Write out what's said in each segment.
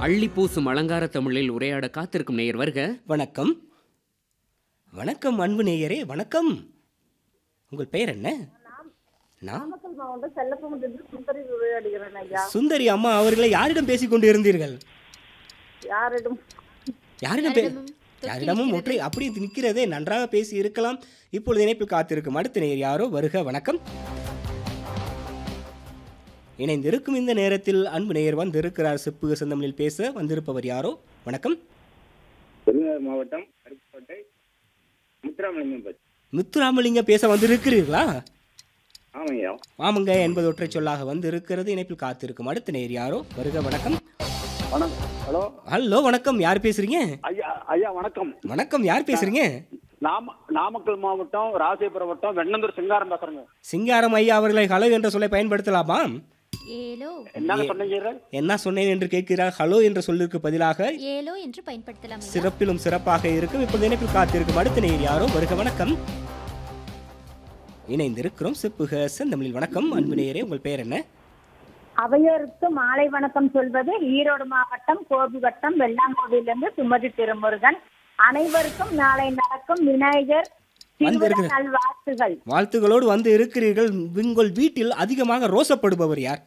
அள்ளி பூசும் அலங்கார தமிழில் உரையாட காத்திருக்கும் நேயர் வருக வணக்கம் வணக்கம் அன்பு நேயரே வணக்கம் உங்கள் பெயர் என்ன நான் நாமக்கல் மாவட்டம் செல்லப்பமுத்திலிருந்து சுந்தரி உரையாடுகிறேன் ஐயா சுந்தரி அம்மா அவர்களை யாரிடம் பேசிக் கொண்டு இருந்தீர்கள் யாரிடம் யாரிடம் பே- யாரிடமும் ஒற்றை அப்படி நிற்கிறதே நன்றாக பேசி இருக்கலாம் இப்பொழுது இணைப்பில் காத்திருக்கும் அடுத்த நேயர் யாரோ வருக வணக்கம் இணைந்திருக்கும் இந்த நேரத்தில் அன்பு நேயர் வந்திருக்கிறார் செப்பு செந்தமிழில் பேச வந்திருப்பவர் யாரோ வணக்கம் விருதுநகர் மாவட்டம் அருப்புக்கோட்டை முத்துராமலிங்கம் பற்றி முத்துராமலிங்க பேச வந்திருக்கிறீர்களா ஆமாய்யா ஆமாங்க என்பது ஒற்றை சொல்லாக வந்து இருக்கிறது இணைப்பில் காத்திருக்கும் அடுத்த நேர் யாரோ வருக வணக்கம் வணக்கம் ஹலோ ஹலோ வணக்கம் யார் பேசுறீங்க ஐயா ஐயா வணக்கம் வணக்கம் யார் பேசுறீங்க நாம நாமக்கல் மாவட்டம் ராசிபுரம் வட்டம் வெண்ணந்தூர் சிங்காரம் பேசுறேங்க சிங்காரம் ஐயா அவர்களை ஹலோ என்ற சொல்லை பயன்படுத்தலாமா ஏலோ என்னங்க சொன்னீங்க என்ன சொன்னேன் என்று கேட்கிறார் ஹலோ என்ற சொல்லிற்கு பதிலாக ஏலோ என்று பயன்படுத்தலாம் ஐயா. சிறப்பிலும் சிறப்பாக இருக்கும் இப்போது இணைப்பில் காத்திருக்கும் அடுத்த நேர் யாரோ வருக வணக்கம் இணைந்திருக்கிறோம் செப்புக செந்தமிழில் வணக்கம் அன்பு நேயரே உங்கள் பெயர் என்ன அவையோருக்கு மாலை வணக்கம் சொல்வது ஈரோடு மாவட்டம் கோபி வட்டம் வெள்ளாங்கோவிலிருந்து சுமதி திருமுருகன் அனைவருக்கும் நாளை நடக்கும் விநாயகர் திருவிழா வந்திருக்கிறேன். நல்வாழ்த்துகள் வாழ்த்துகளோடு வந்து இருக்கிறீர்கள் உங்கள் வீட்டில் அதிகமாக ரோசப்படுபவர் யார்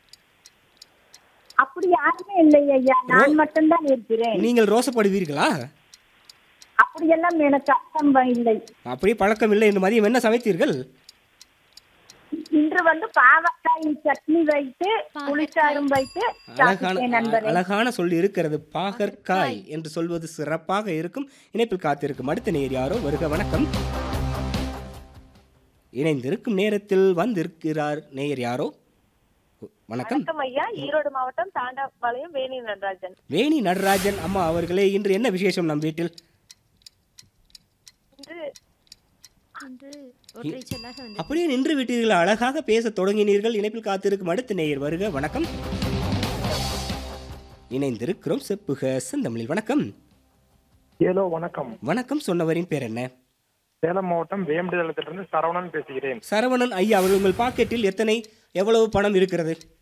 அப்படி யாருமே இல்லை ஐயா நான் மட்டும்தான் இருக்கிறேன் நீங்கள் ரோசப்படுவீர்களா அப்படியெல்லாம் எனக்கு அர்த்தம் இல்லை அப்படி பழக்கம் இல்லை என்று மதியம் என்ன சமைத்தீர்கள் இன்று வந்து பாவக்காய் சட்னி வைத்து புளிச்சாரும் வைத்து அழகான சாப்பிட்டேன் நண்பரே அழகான சொல்லி இருக்கிறது பாகற்காய் என்று சொல்வது சிறப்பாக இருக்கும் இணைப்பில் காத்திருக்கும் அடுத்த நேர் யாரோ வருக வணக்கம் இணைந்திருக்கும் நேரத்தில் வந்திருக்கிறார் நேயர் யாரோ வணக்கம் வணக்கம் ஐயா ஈரோடு மாவட்டம் தாண்டாபாளையம் வேணி நடராஜன் வேணி நடராஜன் அம்மா அவர்களே இன்று என்ன விசேஷம் நம் வீட்டில் என்று ஒற்றை சொல்லாக வந்து அப்படியே நின்று விட்டீர்கள் அழகாக பேசத் தொடங்கினீர்கள் இணைப்பில் காத்திருக்கும் அடுத்த நேயர் வருக வணக்கம் இணைந்திருக்கிறோம் செப்புக செந்தமிழில் வணக்கம் ஹலோ வணக்கம் வணக்கம் சொன்னவரின் பேர் என்ன சேலம் மாவட்டம் வேம்படி தளத்திலிருந்து சரவணன் பேசுகிறேன் சரவணன் ஐயா அவர்கள் உங்கள் பாக்கெட்டில் எத்தனை எவ்வளவு பணம் இருக்கிறது